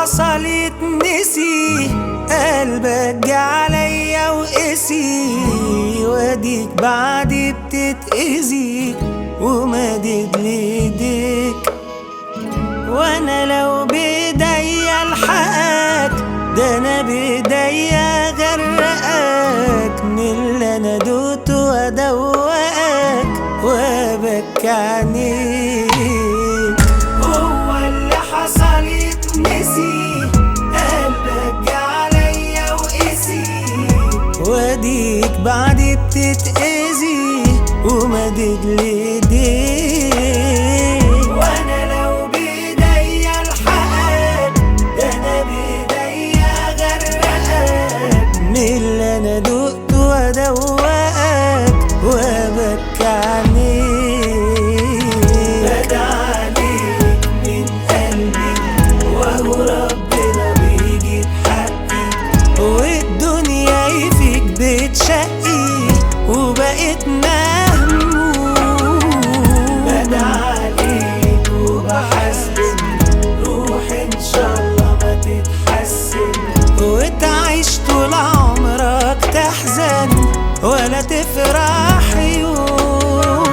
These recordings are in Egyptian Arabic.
حصل يتنسي قلبك جه عليا وقسي واديك بعدي بتتأذي ومدد ليديك وانا لو بايديا الحقك ده انا بايديا غرقك من اللي انا دوته وادوقك وابكي عينيك هو اللي حصل يتنسي قلبك جه عليا وقسي واديك بعدي بتتأذي ومدد ليديك وانا لو بايديا الحقك ده انا بايديا غرقك من اللي انا دقته وادوقك وابكي عليك بدعى عليك من قلبي وهو ربنا بيجيب حقي والدنيا فيك بتشقي وبقيت مهموم بدعى عليك وبحسن روح ان شاء الله ما تتحسن وتعيش طول عمرك تحزن ولا تفرح يوم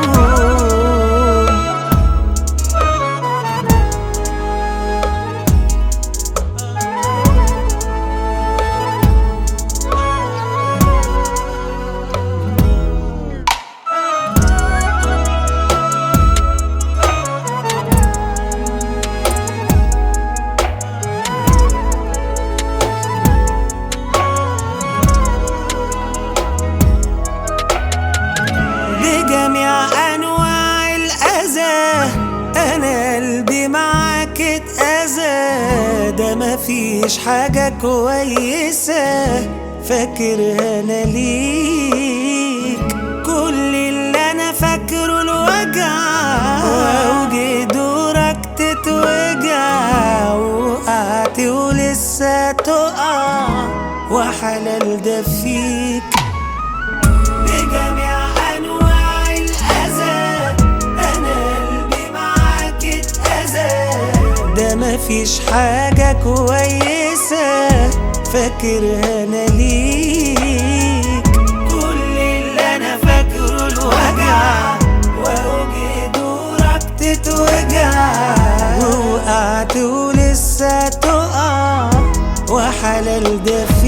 بجميع انواع الاذى انا قلبي معاك اتاذى ده مفيش حاجه كويسه فاكرها انا ليك كل اللي انا فاكره الوجع واوجي دورك تتوجع وقعت ولسه تقع وحلال ده فيك بجميع انواع الاذى انا قلبي معاك اتاذى ده مفيش حاجه كويسه فاكرها انا ليك كل اللي انا فاكره الوجع واوجي دورك تتوجع ووقعت ولسه تقع وحلال ده